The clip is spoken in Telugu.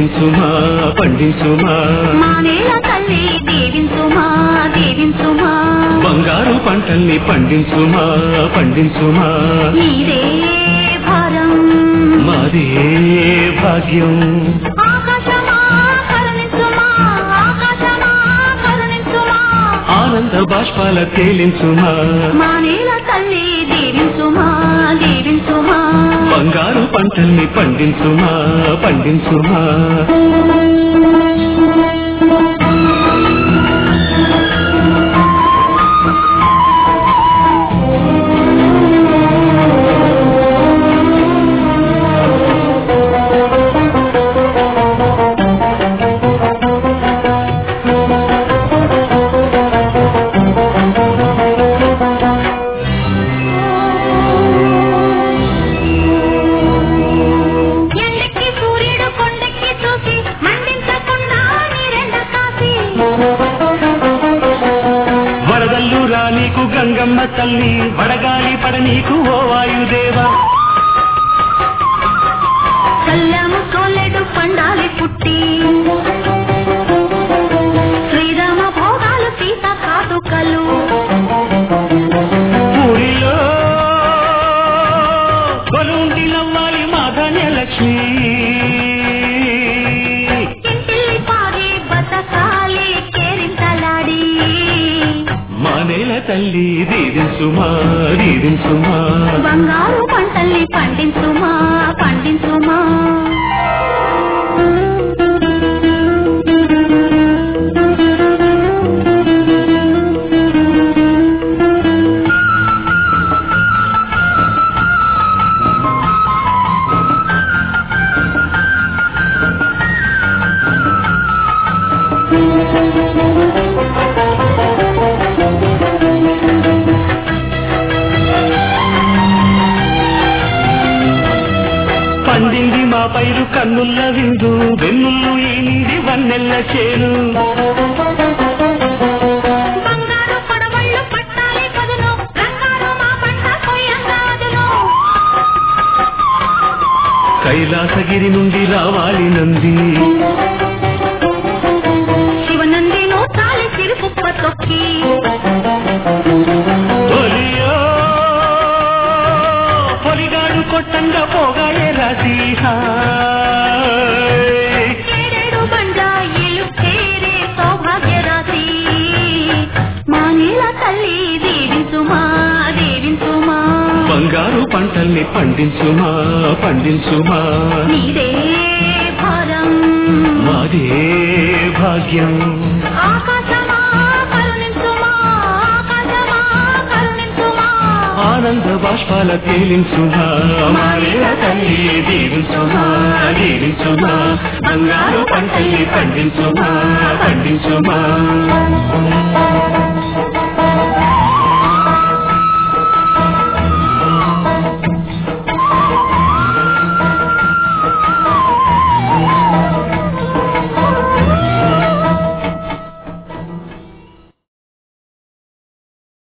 పండించుమా పండించుమా మా నేల తల్లి దీవించుమా దీవించుమా బంగారు పంటల్ని పండించుమా పండించుమా నీదే భారం మాదే భాగ్యం ఆకాశమా కరుణించుమా ఆకాశమా కరుణించుమా ఆనంద బాష్పాల తేలించుమా మా నేల తల్లి దీవించుమా దీవించుమా బంగారు పంటల్ని పండించుమా పండించుమా ఎండకి సూర్యుడు కొండకి చూసి మండించకుండా నీరెండ కాసి వరదల్లు రానీకు గంగమ్మ తల్లి వడగాలి పడనీకు ఓ వాయుదేవా కళ్ళము సోలెడు పండాలి పుట్టి శ్రీరామ భోగాలు సీత కాటుకలు ఊరిలో బలుండి నవ్వాలి మాధన్య లక్ష్మి ఇంటిల్లి పారి బతకాలి కేరింతలాడి మా నేల తల్లి దీవించుమా దీవించుమా బంగారు పంటల్ని పండించుమా పండించుమా పండింది మా పైరు కన్నుల్ల విందు వెన్నుల్లు ఈనిది వన్నెల్ల చేను బంగారు పడవళ్ళు పట్టాలి పదును బంగారు మా పంట కొయ్యంగాదును కైలాసగిరి నుండి రావాలి నంది శివనంది నూతాలి సిరిపుప్ప తొక్కి ఒలియో పొలిగాడు కొట్టంగా పోగాయే రాజీ హాయ్. ఏడేడు బండ్ల ఇల్లు చేరే సౌభాగ్య రాశి మా నీల తల్లి దీవించుమా దీవించుమా బంగారు పంటల్ని పండించుమా పండించుమా నీదే భారం మాదే భాగ్యం ఆకాశమా కరుణించుమా ఆకాశమా కరుణించుమా ఆనంద బాష్పాల తేలించుమా మారేల తల్లి దీవించుమా దీవించుమా బంగారు పంటల్ని పండించుమా పండించుమా